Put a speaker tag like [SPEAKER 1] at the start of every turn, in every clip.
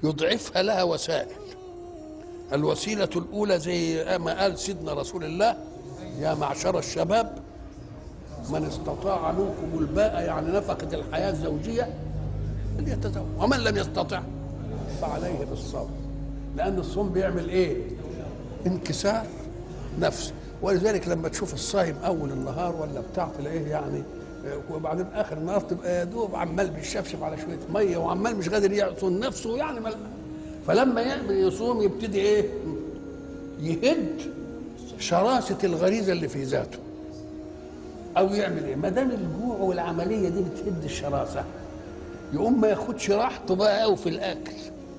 [SPEAKER 1] يضعفها لها وسائل الوسيلة الأولى زي ما قال سيدنا رسول الله يا معشر الشباب من استطاع منكم الباء يعني نفقة الحياة الزوجية فليتزوج ومن لم يستطع فعليه بالصوم لأن الصوم بيعمل إيه؟ انكسار نفس ولذلك لما تشوف الصايم أول النهار ولا بتاع تلاقيه يعني وبعدين اخر النهار تبقى يا دوب عمال بيشفشف على شويه ميه وعمال مش قادر يعصن نفسه يعني مل... فلما يعمل يصوم يبتدي ايه؟ يهد شراسه الغريزه اللي في ذاته او يعمل ايه؟ ما دام الجوع والعمليه دي بتهد الشراسه يقوم ما ياخدش راحته بقى قوي في الاكل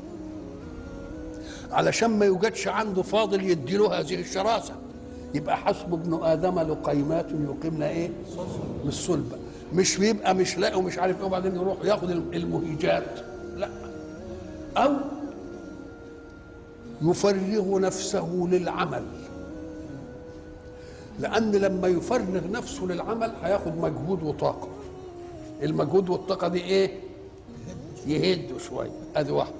[SPEAKER 1] علشان ما يوجدش عنده فاضل يديله هذه الشراسه يبقى حسب ابن ادم لقيمات يقيمنا ايه؟ من الصلبه مش بيبقى مش لاقي ومش عارف ايه وبعدين يروح ياخد المهيجات لا او يفرغ نفسه للعمل لان لما يفرغ نفسه للعمل هياخد مجهود وطاقه المجهود والطاقه دي ايه يهد شويه ادي واحده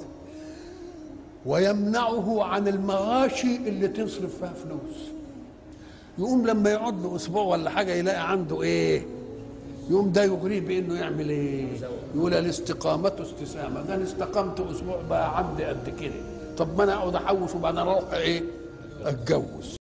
[SPEAKER 1] ويمنعه عن المغاشي اللي تصرف فيها فلوس يقوم لما يقعد له اسبوع ولا حاجه يلاقي عنده ايه يقوم ده يغريه بانه يعمل ايه يقول الاستقامه استسامه ده انا استقمت اسبوع بقى عندي قد كده طب ما انا اقعد احوش وبعدين اروح ايه اتجوز